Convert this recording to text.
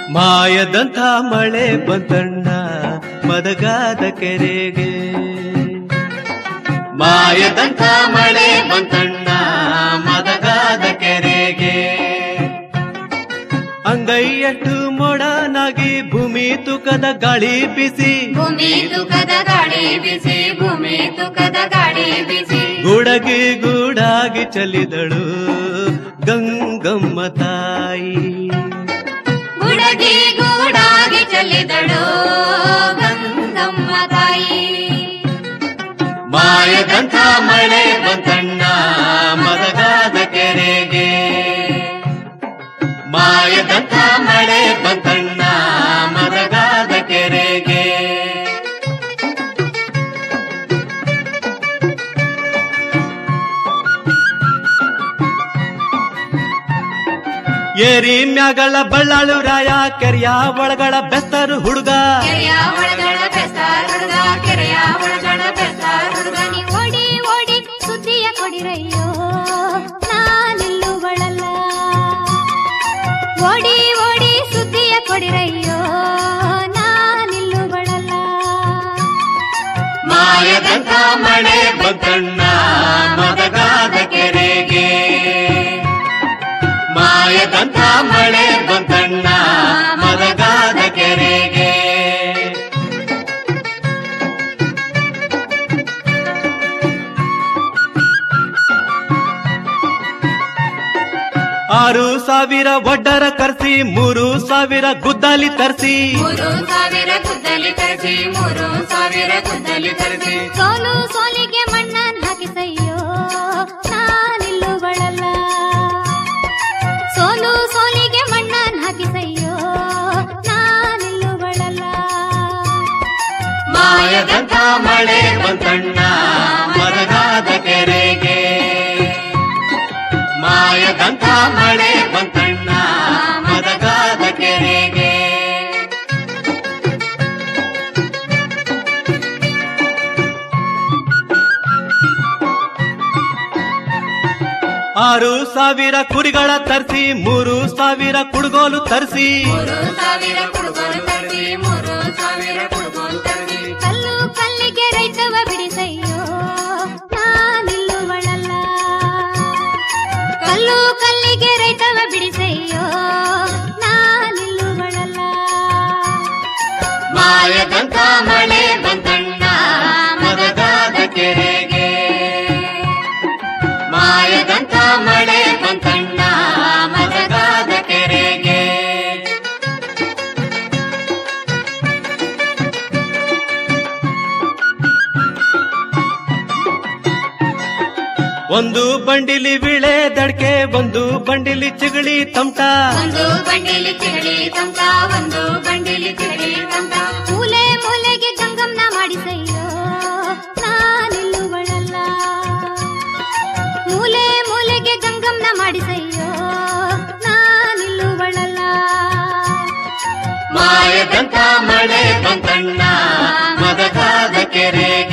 ಮಾಯದಂಥ ಮಳೆ ಬಂತಣ್ಣ ಮದಗಾದ ಕೆರೆಗೆ ಮಾಯದಂಥ ಮಳೆ ಬಂತಣ್ಣ ಮದಗಾದ ಕೆರೆಗೆ ಅಂಗೈಯಟ್ಟು ಮೊಡನಾಗಿ ಭೂಮಿ ತುಕದ ಗಾಳಿ ಬಿಸಿ ಭೂಮಿ ತುಕದ ಗಾಳಿ ಬಿಸಿ ಭೂಮಿ ತುಕದ ಗಾಳಿ ಬಿಸಿ ಗುಡಗಿ ಗೂಡಾಗಿ ಚಲಿದಳು ಗಂಗಮ್ಮ ತಾಯಿ ಗುಡಗಿ ಗೂಡಾಗಿ ಚೆಲ್ಲಿದಳು ಗಂಗಮ್ಮ ತಾಯಿ ಮಾಯದಂಥ ಮಳೆ ಬಂತಣ್ಣ ಮದಗಾದ ಕೆರೆಗೆ ಮಾಯದಂಥ ಮಳೆ ಬಂತಣ್ಣ ಮದಗಾದ ಕೆರೆಗೆ ಏರಿ ಮ್ಯಾಗಳ ಬಳ್ಳಾಳು ರಾಯ ಕೆರೆಯ ಒಳಗಳ ಬೆಸ್ತರು ಹುಡುಗ ಕೆರೆಯ ಒಳಗಡ ಬೆಸ್ತಾರ್ ಹುಡುಗ ಕೆರೆಯ ಒಳಗಡ ಬೆಸ್ತಾರ್ ಹುಡುಗ ನೀ ಓಡಿ ಓಡಿ ಸುದ್ದಿಯ ಕೊಡಿರಯ್ಯೋ ನಾನಿಲ್ಲುಗಳಲ್ಲ ಓಡಿ ಓಡಿ ಸುದ್ದಿಯ ಕೊಡಿರಯ್ಯೋ ನಾನಿಲ್ಲುಗಳಲ್ಲ ಮಾಯದಂಥ ಮಳೆ ಬಂತಣ್ಣ ಮದಗಾದ ಕೆರೆಗೆ ಮಾಯದಂಥ ಮಳೆ ಬಂತಣ್ಣ ಮದಗಾದ ಕೆರೆಗೆ ಆರು ಸಾವಿರ ಒಡ್ಡರ ಕರ್ಸಿ ಮೂರು ಸಾವಿರ ಗುದ್ದಾಲಿ ತರಿಸಿ ಮೂರು ಸಾವಿರ ಗುದ್ದಲಿ ತರಿಸಿ ಮೂರು ಸಾವಿರ ಗುದ್ದಲಿ ತರಿಸಿ ಸೋಲು ಸೋಲಿಗೆ ಮಣ್ಣನ್ ಹಾಕಿಸಯ್ಯೋ ನಾನಿಲ್ಲುಗಳಲ್ಲ ಸೋಲು ಸೋಲಿಗೆ ಮಣ್ಣನ್ ಹಾಕಿಸಯ್ಯೋ ನಾನಿಲ್ಲುಗಳಲ್ಲ ಮಾಯದಂಥ ಮಳೆ ಬಂತಣ್ಣ ಮದಗಾದ ಕೆರೆಗೆ ಮಾಯದಂಥ ಮಳೆ ಬಂತಣ್ಣ ಮದಗಾದ ಕೆರೆಗೆ ಆರು ಸಾವಿರ ಕುರಿಗಳ ತರಿಸಿ ಮೂರು ಸಾವಿರ ಕುಡುಗೋಲು ತರಿಸಿ ಮೂರು ಸಾವಿರ ಕುಡುಗೋಲು ತರಿಸಿ ಮೂರು ಸಾವಿರ ಕುಡುಗೋಲು ತರಿಸಿ ಕಲ್ಲು ಕಲ್ಲಿಗೆ ರೈತವ ಬಿಡಿಸಯ್ಯೋ ನಾನಿಲ್ಲುಗಳಲ್ಲ ಕಲ್ಲು ಕಲ್ಲಿಗೆ ರೈತವ ಬಿಡಿಸಯ್ಯೋ ನಾನಿಲ್ಲುಗಳಲ್ಲ ಮಾಯದಂಥ ಮಳೆ ಬಂತಣ್ಣ ಮದಗಾದ ಕೆರೆಗೆ ಮಾಯದಂಥ ಮಳೆ ಬಂತಣ್ಣ ಮದಗಾದ ಕೆರೆಗೆ ಒಂದು ಬಂಡಿಲಿ ವಿಳೆ ದಡ್ಕೆ ಒಂದು ಬಂಡಿಲಿ ಚಿಗಳಿ ತಮಟ ಒಂದು ಬಂಡಿಲಿ ತಿಗಳಿ ತಂಕ ಒಂದು ಬಂಡಿಲಿ ತಿಗಳಿ ತಂಕ ಮೂಲೆ ಮೂಲೆಗೆ ಗಂಗಮ್ನ ಮಾಡಿಸಯ್ಯೋ ನಾನಿಲ್ಲುಗಳಲ್ಲ ಮೂಲೆ ಮೂಲೆಗೆ ಗಂಗಮ್ನ ಮಾಡಿಸಯ್ಯೋ ನಾನಿಲ್ಲುಗಳಲ್ಲ ಮಾಯದಂಥ ಮಳೆ ಬಂತಣ್ಣ ಮದಗಾದ ಕೆರೆಗೆ